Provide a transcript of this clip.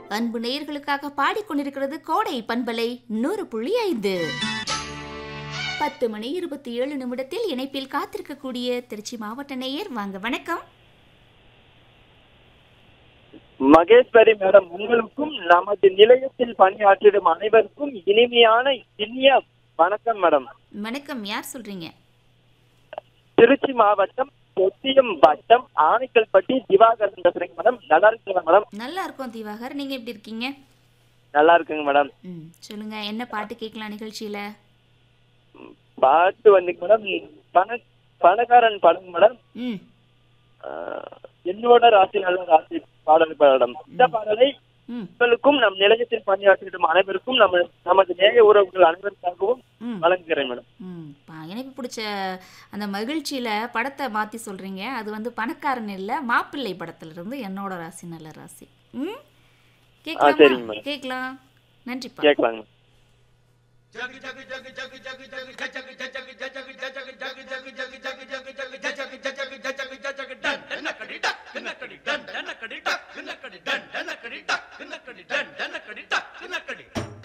அன்பு நேயர்களுக்காக பாடிக்கொண்டிருக்கிறது கோடை பண்பலை நூறு புள்ளி ஐந்து பத்து மணி இருபத்தி ஏழு நிமிடத்தில் இணைப்பில் காத்திருக்கக்கூடிய திருச்சி மாவட்ட நேயர் வாங்க வணக்கம் மகேஸ்வரி மேடம் உங்களுக்கும் நமது நிலையத்தில் பணியாற்றிடும் அனைவருக்கும் இனிமையான இனிய வணக்கம் மேடம் வணக்கம் யார் சொல்றீங்க திருச்சி மாவட்டம் கொத்தியம் வட்டம் ஆனைக்கல்பட்டி திவாகரன் பேசுறேங்க மேடம் நல்லா இருக்குங்க மேடம் நல்லா இருக்கோம் திவாகர் நீங்க எப்படி இருக்கீங்க நல்லா இருக்குங்க மேடம் ம் சொல்லுங்க என்ன பாட்டு கேட்கலாம் நிகழ்ச்சியில பாட்டு வந்துங்க மேடம் பண பணக்காரன் படம் மேடம் ம் ஆஹ், என்னோட ராசி நல்ல ராசி பாடல் மேடம் இந்த பாடலை ம் உங்களுக்கும் நம் நிலையத்தில் பணியாற்றிடும் அனைவருக்கும் நம்ம நமது நேய உறவுகள் அனைவருக்காகவும் ம் வழங்குகிறேன் மேடம் ம் பா- எனக்கு பிடிச்ச அந்த மகிழ்ச்சியில படத்தை மாத்தி சொல்றீங்க அது வந்து பணக்காரன் இல்ல மாப்பிள்ளை படத்துல இருந்து என்னோட ராசி நல்ல ராசி ம் கேட்கலாமா சரிங்க மேடம். கேட்கலாம் நன்றிப்பா கேட்கலாங்க Kennedy,